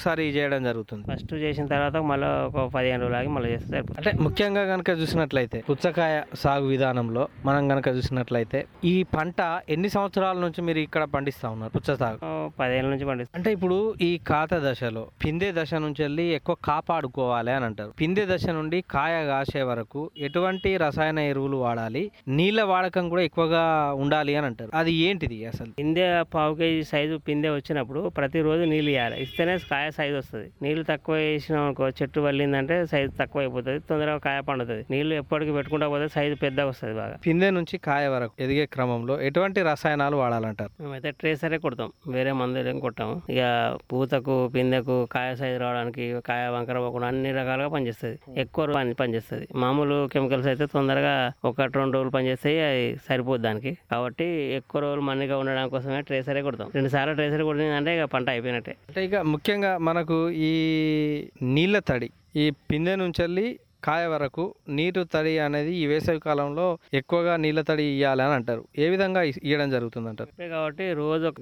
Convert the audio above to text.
ఒకసారి చేయడం జరుగుతుంది ఫస్ట్ చేసిన తర్వాత మళ్ళీ ఒక పదిహేను రోజులు ఆగి మళ్ళీ చేస్తే సరిపోతుంది అంటే ముఖ్యంగా కనుక చూసినట్లయితే పుచ్చకాయ సాగు విధానంలో మనం కనుక చూసినట్లయితే ఈ పంట ఎన్ని సంవత్సరాల నుంచి మీరు ఇక్కడ పండిస్తా ఉన్నారు పుచ్చ సాగు ఓ పదిహేను నుంచి పండిస్తాం అంటే ఇప్పుడు ఈ కాత దశలో పిందె దశ నుంచి వెళ్ళి ఎక్కువ కాపాడుకోవాలి అని అంటారు పిందె దశ నుండి కాయ కాసే వరకు ఎటువంటి రసాయన ఎరువులు వాడాలి నీళ్ళ వాడకం కూడా ఎక్కువగా ఉండాలి అని అంటారు అది ఏంటిది అసలు పిందె పావు కేజీ సైజు పిందె వచ్చినప్పుడు ప్రతిరోజు నీళ్ళు ఇవ్వాలి ఇస్తేనే కాయ సైజు వస్తుంది నీళ్ళు తక్కువ వేసినాం అనుకో చెట్టు వల్లిందంటే సైజు తక్కువ అయిపోతుంది తొందరగా కాయ పండుతుంది నీళ్ళు ఎప్పటికి పెట్టుకుంటా పోతే సైజు పెద్దగా వస్తుంది బాగా పిందె నుంచి కాయ వరకు ఎదిగే క్రమంలో ఎటువంటి రసాయనాలు వాడాలంటారు మేమైతే ట్రేసరే కొడతాం వేరే మందులు ఏం కొట్టాము ఇక పూతకు పిందెకు కాయ సైజు రావడానికి కాయ వంకర పోకుండా అన్ని రకాలుగా పనిచేస్తుంది ఎక్కువ రోజు పని పనిచేస్తుంది మామూలు కెమికల్స్ అయితే తొందరగా ఒకటి రెండు రోజులు పనిచేస్తాయి అది సరిపోదు దానికి కాబట్టి ఎక్కువ రోజులు మన్నిగా ఉండడం కోసమే ట్రేసరే కొడతాం రెండు సార్లు ట్రేసర్ కొట్టిందంటే ఇక పంట అయిపోయినట్టే అంటే ఇక ముఖ్యంగా మనకు ఈ నీళ్ళ తడి ఈ పిందె నుంచి వెళ్ళి కాయ వరకు నీరు తడి అనేది ఈ వేసవి కాలంలో ఎక్కువగా నీళ్ళ తడి ఇవ్వాలి అని అంటారు ఏ విధంగా ఇ- ఇయ్యడం జరుగుతుంది అంటారు అంతే కాబట్టి రోజు ఒక